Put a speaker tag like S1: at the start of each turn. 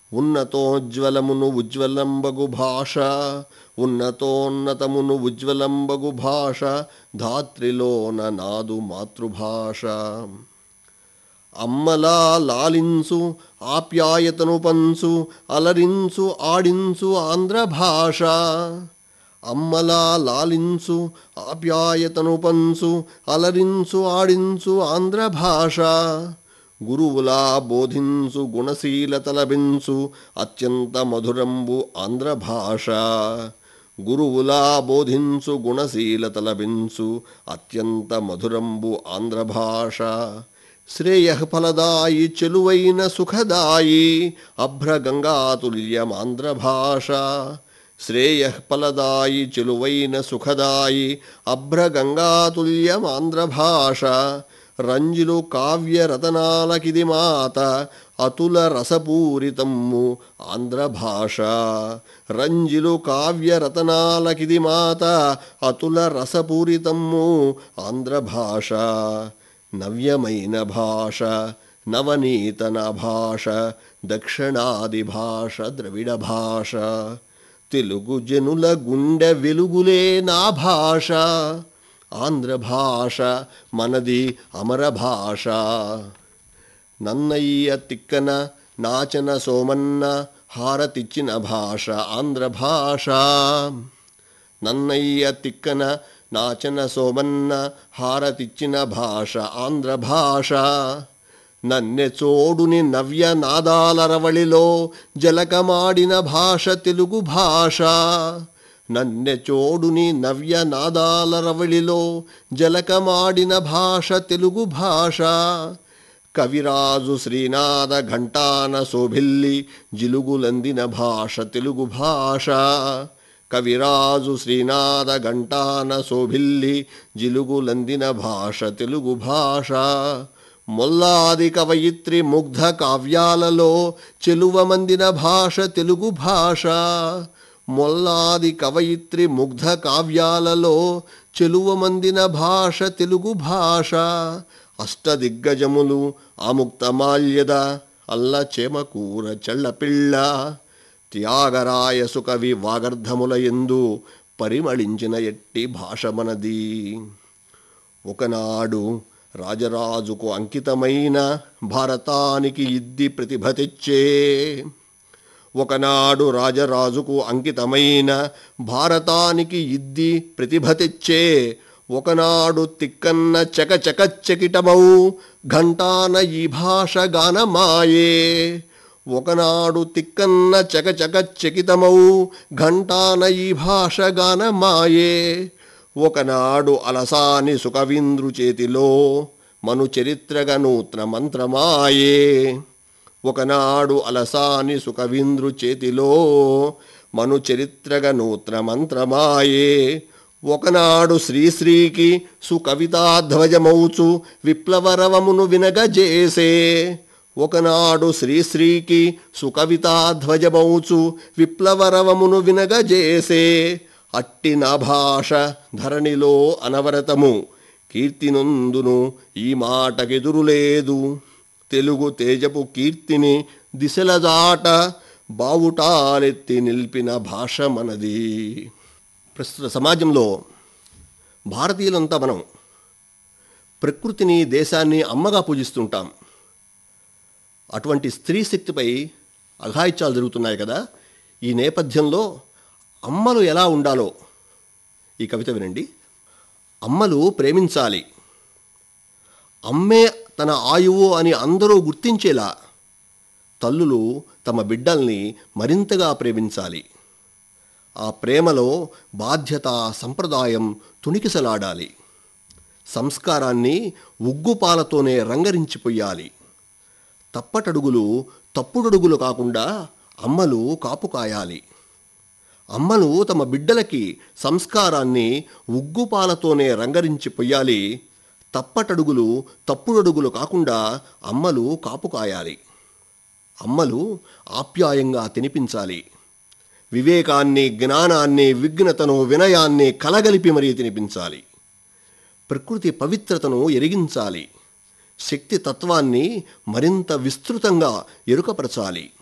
S1: ఉన్నతోజ్వలమును ఉజ్వలంబగు భాష ఉన్నతోన్నతమును ఉజ్వలంబగు భాష ధాత్రిలోన నాదు మాతృభాష అమ్మలా లాలించు ఆప్యాయతను పంచు అలరించు ఆడించు ఆంధ్ర భాష అమ్మలా లాలించు ఆప్యాయతను పంచు అలరించు ఆడించు ఆంధ్ర భాష గురువులా బోధించు గుణశీలత లభించు అత్యంత మధురంబు ఆంధ్ర భాష గురువులా బోధించు గుణశీలత లభించు అత్యంత మధురంబు ఆంధ్ర భాష శ్రేయఃఫలదాయి చెలువైన సుఖదాయి అభ్రగంగాతుల్యమాంధ్ర భాష శ్రేయఃఫలదాయి చెలువైన సుఖదాయి అభ్రగంగాతుల్యమాంధ్ర భాష రంజిలు కావ్య రతనాలకిది మాత అతుల రసపూరితమ్ము ఆంధ్ర భాష రంజిలు కావ్య రతనాలకిది మాత అతుల రసపూరితమ్ము ఆంధ్ర భాష నవ్యమైన భాష నవనీతన భాష దక్షిణాది భాష ద్రవిడ భాష తెలుగు జనుల గుండె వెలుగులే నా భాష ఆంధ్ర భాష మనది అమర భాష నన్నయ్య తిక్కన నాచన సోమన్న హారతిచ్చిన భాష ఆంధ్ర భాష నన్నయ్య తిక్కన నాచన సోమన్న హారతిచ్చిన భాష ఆంధ్ర భాష నన్నె చోడుని నవ్య నాదాల రవళిలో జలకమాడిన భాష తెలుగు భాష నన్నె చోడుని నవ్య నాదాల రవళిలో జలకమాడిన భాష తెలుగు భాష కవిరాజు శ్రీనాథ ఘంటాన శోభిల్లి జిలుగులందిన భాష తెలుగు భాష కవిరాజు శ్రీనాథ ఘంటాన శోభిల్లి జిలుగులందిన భాష తెలుగు భాష మొల్లాది కవయిత్రి ముగ్ధ కావ్యాలలో చెలువమందిన భాష తెలుగు భాష మొల్లాది కవయిత్రి ముగ్ధ కావ్యాలలో చెలువమందిన భాష తెలుగు భాష అష్టదిగ్గజములు ఆముక్తమాల్యద అల్ల చేమకూర చెళ్ళపిళ్ళ త్యాగరాయసు కవి వాగర్ధముల ఎందు పరిమళించిన ఎట్టి భాష మనది ఒకనాడు రాజరాజుకు అంకితమైన భారతానికి ఇద్ది ప్రతిభ తెచ్చే ఒకనాడు రాజరాజుకు అంకితమైన భారతానికి ఇద్ది ప్రతిభ తెచ్చే ఒకనాడు తిక్కన్న చకచకచ్చకిటమౌ ఘంటాన ఈ భాష గానమాయే ఒకనాడు తిక్కన్న చకచకచ్చకితమౌ ఘంటాన ఈ భాష గానమాయే ఒకనాడు అలసాని సుకవీంద్రు చేతిలో మను చరిత్రగా నూత్న మంత్రమాయే ఒకనాడు అలసాని సుకవీంద్రు చేతిలో మను చరిత్రగా నూత్న మంత్రమాయే ఒకనాడు శ్రీశ్రీకి సుకవితాధ్వజమౌచు విప్లవరవమును వినగజేసే ఒకనాడు శ్రీశ్రీకి సుకవితాధ్వజమౌచు విప్లవరవమును వినగజేసే అట్టి నా భాష ధరణిలో అనవరతము కీర్తినొందును ఈ మాటకెదురులేదు తెలుగు తేజపు కీర్తిని దిశల దాట బావుటాలెత్తి నిలిపిన భాష మనది ప్రస్తుత సమాజంలో భారతీయులంతా మనం ప్రకృతిని దేశాన్ని అమ్మగా పూజిస్తుంటాం అటువంటి స్త్రీ శక్తిపై అఘాయిత్యాలు జరుగుతున్నాయి కదా ఈ నేపథ్యంలో అమ్మలు ఎలా ఉండాలో ఈ కవిత వినండి అమ్మలు ప్రేమించాలి అమ్మే తన ఆయువు అని అందరూ గుర్తించేలా తల్లులు తమ బిడ్డల్ని మరింతగా ప్రేమించాలి ఆ ప్రేమలో బాధ్యత సంప్రదాయం తుణికిసలాడాలి సంస్కారాన్ని ఉగ్గుపాలతోనే రంగరించిపోయాలి తప్పటడుగులు తప్పుడడుగులు కాకుండా అమ్మలు కాపు కాయాలి అమ్మలు తమ బిడ్డలకి సంస్కారాన్ని ఉగ్గుపాలతోనే రంగరించి పొయ్యాలి తప్పటడుగులు తప్పుడడుగులు కాకుండా అమ్మలు కాపు కాయాలి అమ్మలు ఆప్యాయంగా తినిపించాలి వివేకాన్ని జ్ఞానాన్ని విఘ్నతను వినయాన్ని కలగలిపి మరీ తినిపించాలి ప్రకృతి పవిత్రతను ఎరిగించాలి శక్తి తత్వాన్ని మరింత విస్తృతంగా ఎరుకపరచాలి